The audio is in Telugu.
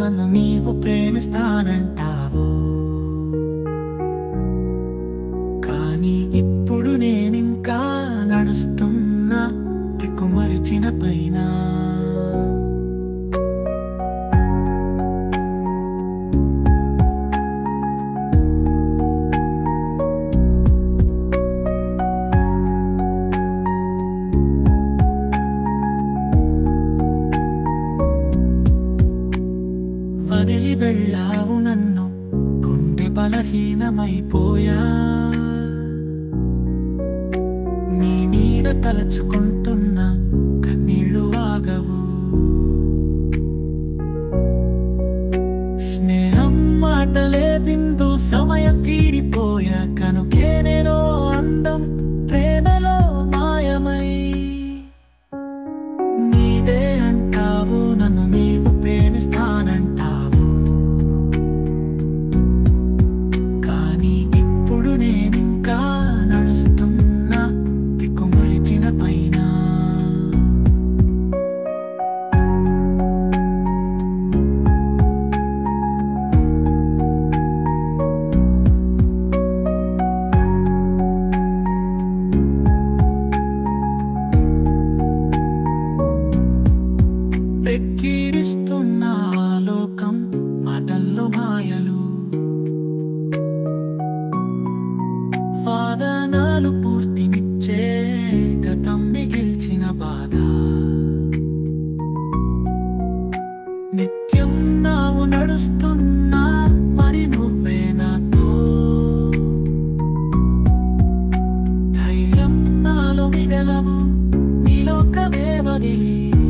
నన్ను నీవు ప్రేమిస్తానంటావు కానీ ఇప్పుడు నేనింకా నడుస్తున్నా దిక్కుమరిచిన పైన వదిలి వెళ్ళావు నన్ను గుండె బలహీనమైపోయా నీ నీడ తలచుకుంటున్నా కన్నీళ్ళు ఆగవు స్నేహం మాటలే విందు సమయం తీరిపోయా కనుకే నేను అందం ప్రేమలో మాయమై నీదే అంటావు నన్ను నీవు ప్రేమిస్తానంటావు కానీ ఇప్పుడు నేనింకా నడుస్తున్నా దిక్కుమరిచిన పైన వెక్కిరిస్తున్న లోకం మాటల్లో మాయలు వాదనాలు పూర్తినిచ్చే గతం మిగిల్చిన బాధ నిత్యం నావు నడుస్తున్నా మరి నువ్వే నాతో ధైర్యం నాలో మిగలవు నీలోకమే వదిలి